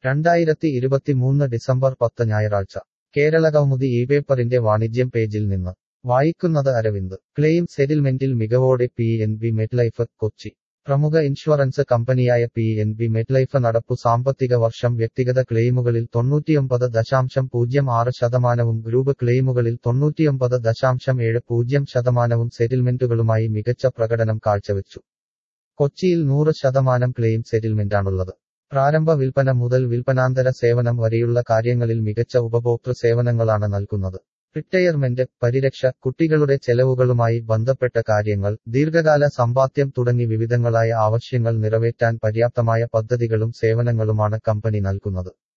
രണ്ടായിരത്തി ഇരുപത്തിമൂന്ന് ഡിസംബർ പത്ത് ഞായറാഴ്ച കേരളകൗമുദി ഈ പേപ്പറിന്റെ വാണിജ്യം പേജിൽ നിന്ന് വായിക്കുന്നത് അരവിന്ദ് ക്ലെയിം സെറ്റിൽമെന്റിൽ മികവോടെ P N B MetLife Kochi പ്രമുഖ ഇൻഷുറൻസ് കമ്പനിയായ പി എൻ ബി മെറ്റ്ലൈഫ് നടപ്പു സാമ്പത്തിക വർഷം വ്യക്തിഗത ക്ലെയിമുകളിൽ തൊണ്ണൂറ്റിയൊമ്പത് ദശാംശം പൂജ്യം ആറ് ശതമാനവും ഗ്രൂപ്പ് ക്ലെയിമുകളിൽ തൊണ്ണൂറ്റിയൊമ്പത് ദശാംശം ഏഴ് പൂജ്യം ശതമാനവും സെറ്റിൽമെന്റുകളുമായി മികച്ച പ്രകടനം കാഴ്ചവെച്ചു കൊച്ചിയിൽ നൂറ് ശതമാനം ക്ലെയിം സെറ്റിൽമെന്റാണുള്ളത് പ്രാരംഭ വിൽപ്പന മുതൽ വിൽപ്പനാന്തര സേവനം വരെയുള്ള കാര്യങ്ങളിൽ മികച്ച ഉപഭോക്തൃ സേവനങ്ങളാണ് നൽകുന്നത് റിട്ടയർമെന്റ് പരിരക്ഷ കുട്ടികളുടെ ചെലവുകളുമായി ബന്ധപ്പെട്ട കാര്യങ്ങൾ ദീർഘകാല സമ്പാദ്യം തുടങ്ങി വിവിധങ്ങളായ ആവശ്യങ്ങൾ നിറവേറ്റാൻ പര്യാപ്തമായ പദ്ധതികളും സേവനങ്ങളുമാണ് കമ്പനി നൽകുന്നത്